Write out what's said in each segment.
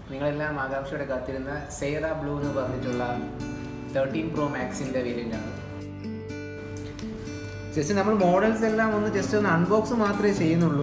നിങ്ങളെല്ലാം ആകാംക്ഷയോടെ കാത്തിരുന്ന സെയ്റ ബ്ലൂ എന്ന് പറഞ്ഞിട്ടുള്ള തേർട്ടീൻ പ്രോ മാക്സിൻ്റെ വേരിയൻ്റ് ആണ് ജസ്റ്റ് നമ്മൾ മോഡൽസ് എല്ലാം ഒന്ന് ജസ്റ്റ് ഒന്ന് അൺബോക്സ് മാത്രമേ ചെയ്യുന്നുള്ളൂ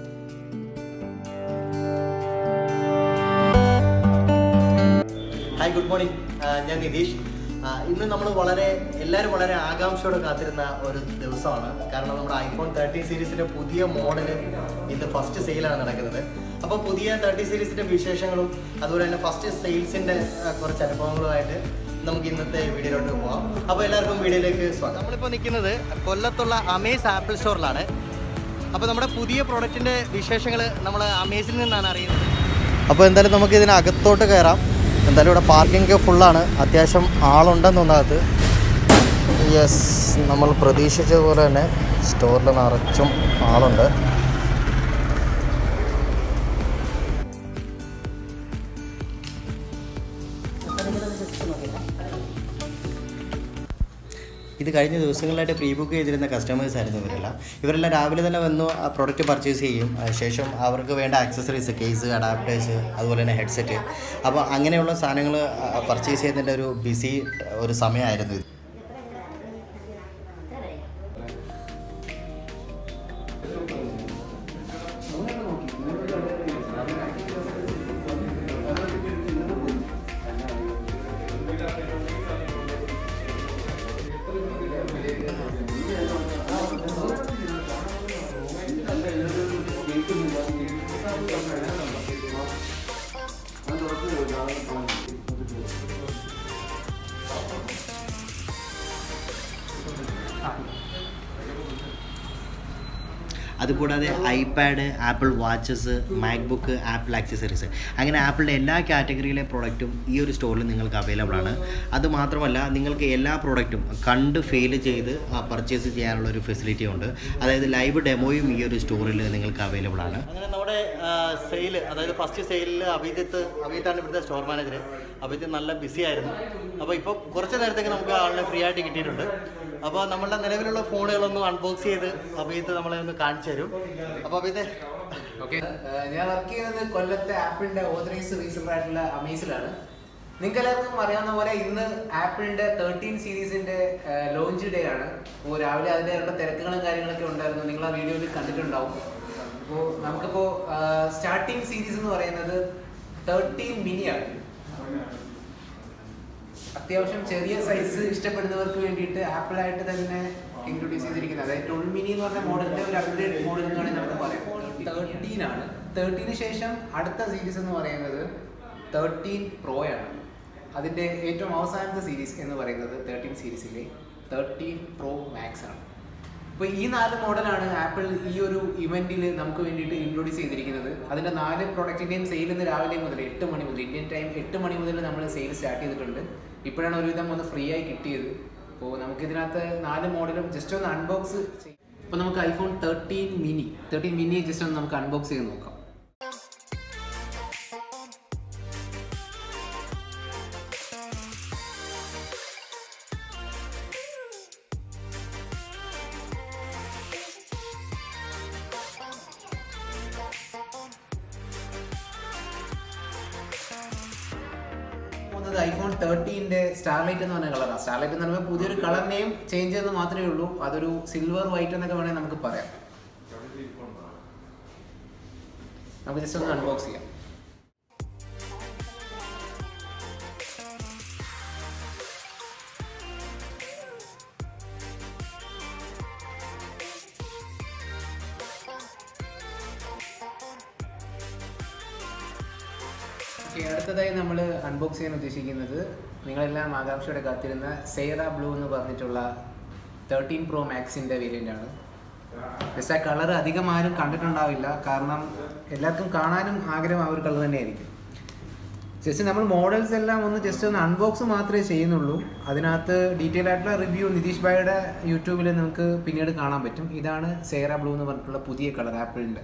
ഹായ് ഗുഡ് മോർണിംഗ് ഞാൻ നിതീഷ് ആ, ഇന്ന് നമ്മൾ വളരെ എല്ലാവരും വളരെ ആകാംക്ഷയോടെ കാത്തിരുന്ന ഒരു ദിവസമാണ് കാരണം നമ്മുടെ ഐഫോൺ തേർട്ടി സീരീസിൻ്റെ പുതിയ മോഡൽ ഇന്ന് ഫസ്റ്റ് സെയിലാണ് നടക്കുന്നത് അപ്പോൾ പുതിയ തേർട്ടി സീരീസിൻ്റെ വിശേഷങ്ങളും അതുപോലെ തന്നെ ഫസ്റ്റ് സെയിൽസിൻ്റെ കുറച്ച് അനുഭവങ്ങളുമായിട്ട് നമുക്ക് ഇന്നത്തെ വീഡിയോയിലോട്ട് പോകാം അപ്പോൾ എല്ലാവർക്കും വീഡിയോയിലേക്ക് സ്വാഗതം നമ്മളിപ്പോൾ നിൽക്കുന്നത് കൊല്ലത്തുള്ള അമേസ് ആപ്പിൾ സ്റ്റോറിലാണ് അപ്പോൾ നമ്മുടെ പുതിയ പ്രോഡക്റ്റിൻ്റെ വിശേഷങ്ങൾ നമ്മൾ അമേസിൽ നിന്നാണ് അറിയുന്നത് അപ്പോൾ എന്തായാലും നമുക്ക് ഇതിനകത്തോട്ട് കയറാം എന്തായാലും ഇവിടെ പാർക്കിംഗ് ഫുള്ളാണ് അത്യാവശ്യം ആളുണ്ടെന്ന് തോന്നാത്ത യെസ് നമ്മൾ പ്രതീക്ഷിച്ചതുപോലെ തന്നെ സ്റ്റോറിൽ നിറച്ചും ആളുണ്ട് ഇത് കഴിഞ്ഞ ദിവസങ്ങളായിട്ട് പ്രീ ബുക്ക് ചെയ്തിരുന്ന കസ്റ്റമേഴ്സ് ആയിരുന്നു ഇവരെല്ലാം ഇവരെല്ലാം രാവിലെ തന്നെ വന്നു ആ പ്രോഡക്റ്റ് പർച്ചേസ് ചെയ്യും ശേഷം അവർക്ക് വേണ്ട ആക്സസറീസ് കേസ് അഡാപ്റ്റേഴ്സ് അതുപോലെ തന്നെ ഹെഡ്സെറ്റ് അപ്പോൾ അങ്ങനെയുള്ള സാധനങ്ങൾ പർച്ചേസ് ചെയ്യുന്നതിൻ്റെ ഒരു ബിസി ഒരു സമയമായിരുന്നു ഇത് അതുകൂടാതെ iPad Apple watches MacBook Apple accessories അങ്ങനെ ആപ്പിളിൻ്റെ എല്ലാ കാറ്റഗറിയിലെ പ്രോഡക്റ്റും ഈ ഒരു സ്റ്റോറിൽ നിങ്ങൾക്ക് അവൈലബിൾ ആണ് അതുമാത്രമല്ല നിങ്ങൾക്ക് എല്ലാ പ്രോഡക്റ്റും കണ്ട് ഫെയിൽ ചെയ്ത് പർച്ചേസ് ചെയ്യാനുള്ള ഒരു ഫെസിലിറ്റി ഉണ്ട് അതായത് ലൈവ് ഡെമോയും ഈ ഒരു സ്റ്റോറിൽ നിങ്ങൾക്ക് അവൈലബിൾ ആണ് അങ്ങനെ നമ്മുടെ സെയിൽ അതായത് ഫസ്റ്റ് സെയിലിൽ അഭിജിത്ത് അഭിജിത്താണ് ഇവിടുത്തെ സ്റ്റോർ മാനേജർ അഭിജിത്ത് നല്ല ബിസി ആയിരുന്നു അപ്പോൾ ഇപ്പോൾ കുറച്ച് നേരത്തേക്ക് നമുക്ക് ആളിനെ ഫ്രീ ആയിട്ട് കിട്ടിയിട്ടുണ്ട് അപ്പോൾ നമ്മളുടെ നിലവിലുള്ള ഫോണുകളൊന്ന് അൺബോക്സ് ചെയ്ത് അഭിജിത്ത് നമ്മളെ ഒന്ന് കാണിച്ചു തരും അപ്പോൾ അഭിജിത്തെ ഓക്കെ ഞാൻ വർക്ക് ചെയ്യുന്നത് കൊല്ലത്തെ ആപ്പിളിന്റെ ഓതറൈസ് റീസെലർ ആയിട്ടുള്ള അമേസിലാണ് നിങ്ങൾക്ക് എല്ലാവർക്കും അറിയാവുന്ന പോലെ ഇന്ന് ആപ്പിളിന്റെ തേർട്ടീൻ സീരീസിന്റെ ലോഞ്ച് ഡേ ആണ് അപ്പോൾ രാവിലെ അതിൻ്റെ തിരക്കുകളും കാര്യങ്ങളൊക്കെ ഉണ്ടായിരുന്നു നിങ്ങൾ ആ വീഡിയോയിൽ കണ്ടിട്ടുണ്ടാവും അപ്പോൾ നമുക്കിപ്പോൾ സ്റ്റാർട്ടിംഗ് സീരീസ് എന്ന് പറയുന്നത് തേർട്ടീൻ മിനി ആണ് അത്യാവശ്യം ചെറിയ സൈസ് ഇഷ്ടപ്പെടുന്നവർക്ക് വേണ്ടിയിട്ട് ആപ്പിളായിട്ട് തന്നെ ഇൻട്രൊഡ്യൂസ് ചെയ്തിരിക്കുന്നത് അതായത് ട്വൽവ് മിനി എന്ന് പറഞ്ഞ മോഡലിന്റെ ഒരു അപ്ഗ്രേഡ് മോഡൽ എന്ന് വേണമെങ്കിൽ നമുക്ക് പറയാം തേർട്ടീൻ ആണ് തേർട്ടീന് ശേഷം അടുത്ത സീരീസ് എന്ന് പറയുന്നത് തേർട്ടീൻ പ്രോ ആണ് അതിന്റെ ഏറ്റവും അവസാനത്തെ സീരീസ് എന്ന് പറയുന്നത് തേർട്ടീൻ സീരീസിലെ തേർട്ടീൻ പ്രോ മാക്സ് ആണ് അപ്പോൾ ഈ നാല് മോഡലാണ് ആപ്പിൾ ഈ ഒരു ഇവന്റിൽ നമുക്ക് വേണ്ടിയിട്ട് ഇൻട്രൊഡ്യൂസ് ചെയ്തിരിക്കുന്നത് അതിന്റെ നാല് പ്രൊഡക്റ്റിന്റെയും സെയിൽ ഇന്ന് രാവിലെ മുതൽ എട്ട് മണി മുതൽ ഇന്ത്യൻ ടൈം എട്ട് മണി മുതൽ നമ്മൾ സെയിൽ സ്റ്റാർട്ട് ചെയ്തിട്ടുണ്ട് ഇപ്പോഴാണ് ഒരുവിധം ഒന്ന് ഫ്രീ ആയി കിട്ടിയത് അപ്പോൾ നമുക്ക് ഇതിനകത്ത് നാല് മോഡലും ജസ്റ്റ് ഒന്ന് അൺബോക്സ് ചെയ്യാം അപ്പോൾ നമുക്ക് iPhone thirteen mini thirteen mini just ഒന്ന് നമുക്ക് അൺബോക്സ് ചെയ്ത് നോക്കാം പോകുന്നത് ഐഫോൺ തേർട്ടീൻ്റെ സ്റ്റാർലൈറ്റ് എന്ന് പറഞ്ഞ കളറാണ് സ്റ്റാർലൈറ്റ് എന്ന് പറയുമ്പോൾ പുതിയൊരു കളർ നെയിം ചേഞ്ച് ചെയ്തെന്ന് മാത്രമേ ഉള്ളൂ അതൊരു സിൽവർ വൈറ്റ് എന്നൊക്കെ വേണമെങ്കിൽ നമുക്ക് പറയാം നമുക്ക് ജസ്റ്റ് ഒന്ന് അൺബോക്സ് ചെയ്യാം ഓക്കെ അടുത്തതായി നമ്മൾ അൺബോക്സ് ചെയ്യാൻ ഉദ്ദേശിക്കുന്നത് നിങ്ങളെല്ലാം ആകാംക്ഷയോടെ കാത്തിരുന്ന സെയ്റ ബ്ലൂ എന്ന് പറഞ്ഞിട്ടുള്ള തേർട്ടീൻ പ്രോ മാക്സിൻ്റെ വേരിയൻ്റ് ആണ് ജസ്റ്റ് ആ കളർ അധികം ആരും കണ്ടിട്ടുണ്ടാവില്ല കാരണം എല്ലാവർക്കും കാണാനും ആഗ്രഹം ആ ഒരു കളർ തന്നെയായിരിക്കും ജസ്റ്റ് നമ്മൾ മോഡൽസ് എല്ലാം ഒന്ന് ജസ്റ്റ് ഒന്ന് അൺബോക്സ് മാത്രമേ ചെയ്യുന്നുള്ളൂ അതിനകത്ത് ഡീറ്റെയിൽ ആയിട്ടുള്ള റിവ്യൂ നിതീഷ് ഭായിയുടെ യൂട്യൂബിൽ നമുക്ക് പിന്നീട് കാണാൻ പറ്റും ഇതാണ് സേറ ബ്ലൂ എന്ന് പറഞ്ഞിട്ടുള്ള പുതിയ കളർ ആപ്പിളിൻ്റെ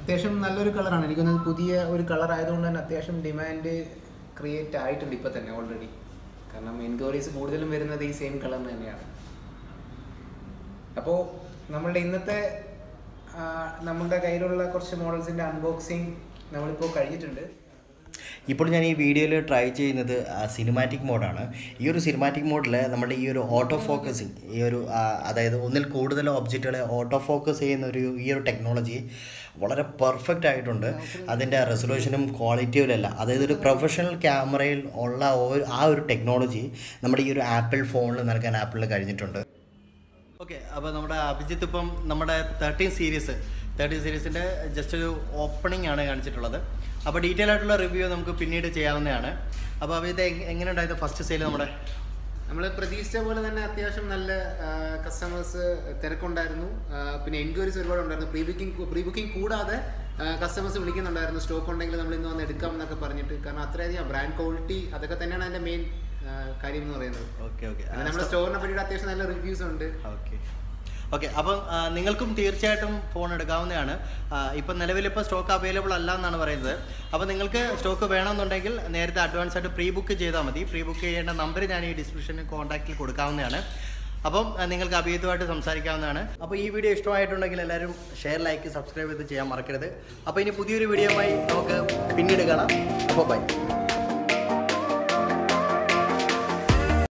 അത്യാവശ്യം നല്ലൊരു കളറാണ് എനിക്ക് തോന്നുന്നത് പുതിയ ഒരു കളർ ആയതുകൊണ്ട് തന്നെ അത്യാവശ്യം ഡിമാൻഡ് ക്രിയേറ്റ് ആയിട്ടുണ്ട് ഇപ്പം തന്നെ ഓൾറെഡി കാരണം എൻക്വയറീസ് കൂടുതലും വരുന്നത് ഈ സെയിം കളറിന് തന്നെയാണ് അപ്പോൾ നമ്മളുടെ ഇന്നത്തെ ആ, നമ്മളുടെ കയ്യിലുള്ള കുറച്ച് മോഡൽസിൻ്റെ അൺബോക്സിങ് നമ്മളിപ്പോൾ കഴിഞ്ഞിട്ടുണ്ട് ഇപ്പോൾ ഞാൻ ഈ വീഡിയോയിൽ ട്രൈ ചെയ്യുന്നത് സിനിമാറ്റിക് മോഡാണ് ഈ ഒരു സിനിമാറ്റിക് മോഡിൽ നമ്മുടെ ഈ ഒരു ഓട്ടോ ഫോക്കസിങ് ഈ ഒരു ആ, അതായത് ഒന്നിൽ കൂടുതൽ ഒബ്ജക്റ്റുകളെ ഓട്ടോ ഫോക്കസ് ചെയ്യുന്ന ഒരു ഈ ഒരു ടെക്നോളജി വളരെ പെർഫെക്റ്റ് ആയിട്ടുണ്ട് അതിൻ്റെ റെസൊല്യൂഷനും ക്വാളിറ്റിയും എല്ലാം അതായത് ഒരു പ്രൊഫഷണൽ ക്യാമറയിൽ ഉള്ള ഒരു- ആ ഒരു ടെക്നോളജി നമ്മുടെ ഈ ഒരു ആപ്പിൾ ഫോണിൽ നൽകാൻ ആപ്പിളിന് കഴിഞ്ഞിട്ടുണ്ട് ഓക്കെ അപ്പോൾ നമ്മുടെ അഭിജിത്ത് ഇപ്പം നമ്മുടെ തേർട്ടീൻ സീരീസ് തേർട്ടീൻ സീരീസിൻ്റെ ജസ്റ്റ് ഒരു ഓപ്പണിംഗ് ആണ് കാണിച്ചിട്ടുള്ളത് അപ്പോൾ ഡീറ്റെയിൽ ആയിട്ടുള്ള റിവ്യൂ നമുക്ക് പിന്നീട് ചെയ്യാവുന്നതാണ് അപ്പോൾ ഇത് എങ്ങനെ ഉണ്ടായത് ഫസ്റ്റ് സെയിൽ നമ്മുടെ നമ്മൾ പ്രതീക്ഷിച്ച പോലെ തന്നെ അത്യാവശ്യം നല്ല കസ്റ്റമേഴ്സ് തിരക്കുണ്ടായിരുന്നു ആ, പിന്നെ എൻക്വയറീസ് ഒരുപാട് ഉണ്ടായിരുന്നു പ്രീ ബുക്കിംഗ് പ്രീ ബുക്കിംഗ് കൂടാതെ കസ്റ്റമേഴ്സ് വിളിക്കുന്നുണ്ടായിരുന്നു സ്റ്റോക്ക് ഉണ്ടെങ്കിൽ നമ്മൾ ഇന്ന് വന്ന് എടുക്കാം എന്നൊക്കെ പറഞ്ഞിട്ട് കാരണം അത്രയധികം ബ്രാൻഡ് ക്വാളിറ്റി അതൊക്കെ തന്നെയാണ് അതിൻ്റെ മെയിൻ കാര്യം എന്ന് പറയുന്നത് ഓക്കെ ഓക്കെ പിന്നെ നമ്മുടെ സ്റ്റോറിനെ പറ്റിയിട്ട് അത്യാവശ്യം നല്ല റിവ്യൂസ് ഉണ്ട് ഓക്കെ ഓക്കെ അപ്പം ആ, നിങ്ങൾക്കും തീർച്ചയായിട്ടും ഫോൺ എടുക്കാവുന്നതാണ് ആ, ഇപ്പം നിലവിലിപ്പോൾ സ്റ്റോക്ക് അവൈലബിൾ അല്ല എന്നാണ് പറയുന്നത് അപ്പോൾ നിങ്ങൾക്ക് സ്റ്റോക്ക് വേണമെന്നുണ്ടെങ്കിൽ നേരത്തെ അഡ്വാൻസ് ആയിട്ട് പ്രീ ബുക്ക് ചെയ്താൽ മതി പ്രീ ബുക്ക് ചെയ്യേണ്ട നമ്പർ ഞാൻ ഈ ഡിസ്ക്രിപ്ഷനിൽ കോൺടാക്റ്റിൽ കൊടുക്കാവുന്നതാണ് അപ്പം ആ, നിങ്ങൾക്ക് അഭിയത്തുമായിട്ട് സംസാരിക്കാവുന്നതാണ് അപ്പോൾ ഈ വീഡിയോ ഇഷ്ടമായിട്ടുണ്ടെങ്കിൽ എല്ലാവരും ഷെയർ ലൈക്ക് സബ്സ്ക്രൈബ് ചെയ്ത് ചെയ്യാൻ മറക്കരുത് അപ്പോൾ ഇനി പുതിയൊരു വീഡിയോയുമായി നമുക്ക് പിന്നീട് കാണാം അപ്പോൾ ബൈ